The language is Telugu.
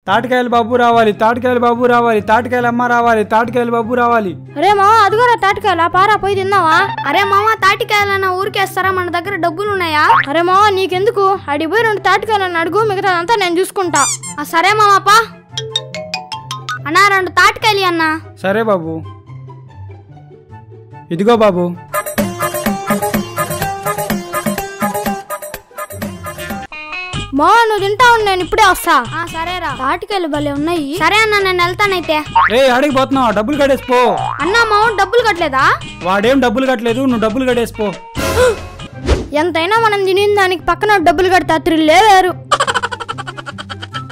తాటికాయలు బాబు రావాలి తాటికాయలు బాబు రావాలి తాటికాయలు అమ్మ రావాలి తాటికాయలు బాబు రావాలి అరే మామ అదిగోరా తాటికాయలా పారా పోయి తిందావా అరే మామ తాటికాయలన్నా ఊరికేస్తారా మన దగ్గర డబ్బులు ఉన్నాయా అరే మామ నీకెందుకు అడిగి పోయి రెండు తాటికాయలను అడుగు మిగతాదంతా నేను చూసుకుంటా ఆ, సరే మామప్పా అన్నా రెండు తాటికాయలు అన్నా సరే బాబు ఇదిగో బాబు మా నువ్వు తింటా ఉండు, నేను ఇప్పుడే వస్తా సరేరా తాటికాయలు భలే ఉన్నాయి సరే అన్న నేను వెళ్తానైతే రే అడిగి పోతున్నావు డబ్బులు కట్టేసిపో అన్నా మా డబ్బులు కట్టలేదా వాడేం డబ్బులు కట్టలేదు నువ్వు డబ్బులు కట్టేసిపో ఎంతైనా మనం తినిన దానికి పక్కన డబ్బులు కడితే త్రిల్లే వేరు